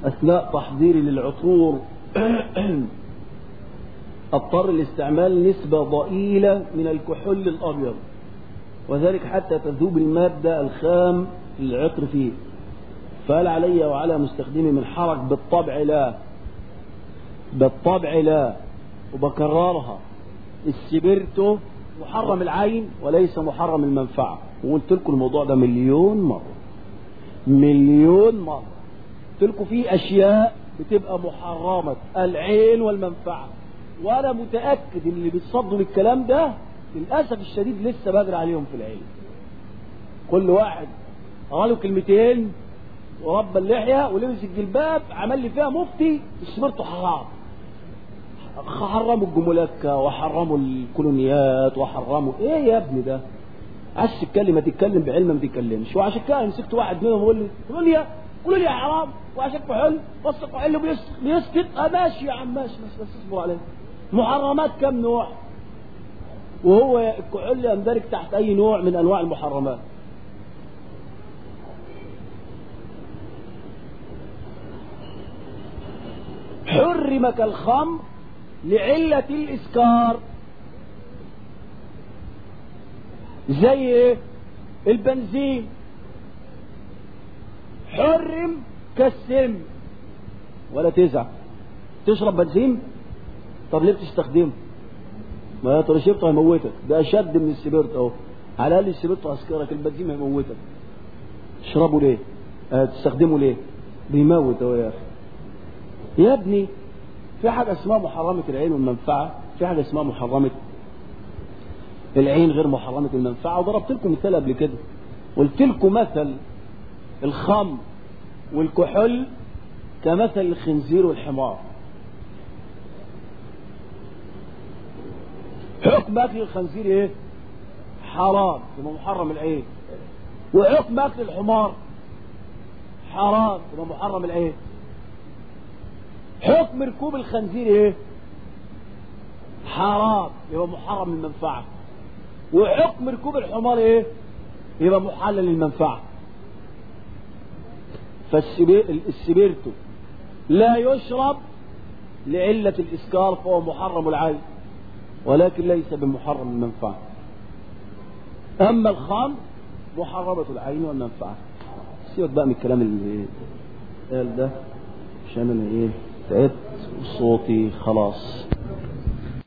أثناء تحضيري للعطور اضطر لاستعمال نسبة ضئيلة من الكحول الأبيض وذلك حتى تذوب المادة الخام العطر فيه فهل علي وعلى مستخدمي من حرج بالطبع لا بالطبع لا وبكررها السبرتو محرم العين وليس محرم المنفعة وقلت لكم الموضوع ده مليون مرة مليون مرة قلت لكم في أشياء بتبقى محرمة العين والمنفعة وأنا متأكد إن اللي بيتصدوا للكلام ده للأسف الشديد لسه بجري عليهم في العين كل واحد قالوا كلمتين ورب اللحية ولبس الجلباب عمل لي فيها مفتي السمرته حرام حرموا الجمولكة وحرموا الكولونيات وحرموا ايه يا ابني ده عايز تتكلم ما تتكلم بعلم ما تتكلمش وعشان كده مسكت واحد منهم يقول لي كولونيا كولونيا حرام وعشان كحول بص كحول بيسكت اه ماشي يا عم ماشي ماشي بس اصبر عليه محرمات كم نوع وهو الكحول يندرج تحت اي نوع من انواع المحرمات حرم كالخمر لعلة الإسكار زي ايه البنزين حرم كالسم ولا تزعل تشرب بنزين طب ليه بتستخدمه ما يا ترى شربته هيموتك ده اشد من السبيرت اهو على الاقل السبيرت هيسكرك البنزين هيموتك اشربه ليه اه تستخدمه ليه بيموت اهو يا اخي يا ابني في حاجة اسمها محرمة العين والمنفعة في حاجة اسمها محرمة العين غير محرمة المنفعة وضربت لكم مثال قبل كده قلت لكم مثل الخمر والكحول كمثل الخنزير والحمار حكم اكل الخنزير ايه حرام يبقى محرم العين وحكم اكل الحمار حرام يبقى محرم العين حكم ركوب الخنزير ايه حرام يبقى محرم المنفعة وحكم ركوب الحمار ايه يبقى محلل المنفعة فالسبيرتو لا يشرب لعلة الإسكار فهو محرم العين ولكن ليس بمحرم المنفعة أما الخمر محرمة العين والمنفعة سيبك بقى من الكلام اللي قال ده عشان انا ايه تعبت وصوتي خلاص